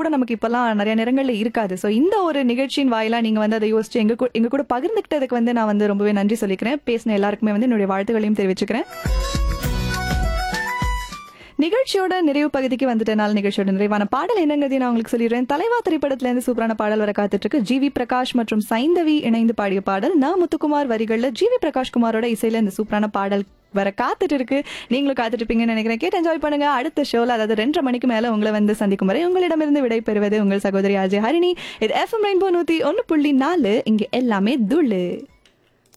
கூட நமக்கு இப்பெல்லாம் நிறைய நேரங்கள்ல இருக்காது ஸோ இந்த ஒரு நிகழ்ச்சியின் வாயிலா நீங்க வந்து அதை யோசிச்சு எங்க கூ- எங்க கூட பகிர்ந்துக்கிட்டதுக்கு வந்து நான் வந்து ரொம்பவே நன்றி சொல்லிக்கிறேன் பேசின எல்லாருக்குமே வந்து என்னுடைய வாழ்த்துக்களையும் தெரிவிச்சுக்கிறேன் நிகழ்ச்சியோட நிறைவு பகுதிக்கு வந்துட்டனால நிகழ்ச்சியோட நிறைவான பாடல் என்னங்கிறதையும் நான் உங்களுக்கு சொல்லிடுறேன் தலைவா திரைப்படத்துல இருந்து சூப்பரான பாடல் வர காத்துட்டு இருக்கு ஜிவி பிரகாஷ் மற்றும் சைந்தவி இணைந்து பாடிய பாடல் நான் முத்துக்குமார் வரிகள்ல ஜிவி பிரகாஷ் குமாரோட இசையில இந்த சூப்பரான பாடல் வர காத்துட்டு இருக்கு நீங்களும் காத்துட்டு இருப்பீங்கன்னு நினைக்கிறேன் கேட்டு என்ஜாய் பண்ணுங்க அடுத்த ஷோல அதாவது ரெண்டரை மணிக்கு மேல உங்களை வந்து சந்திக்கும் வரை உங்களிடமிருந்து விடை பெறுவது உங்கள் சகோதரி அஜய் ஹரிணி இது எஃப்எம் ரெயின்போ நூத்தி ஒன்னு புள்ளி நாலு இங்க எல்லாமே துள்ளு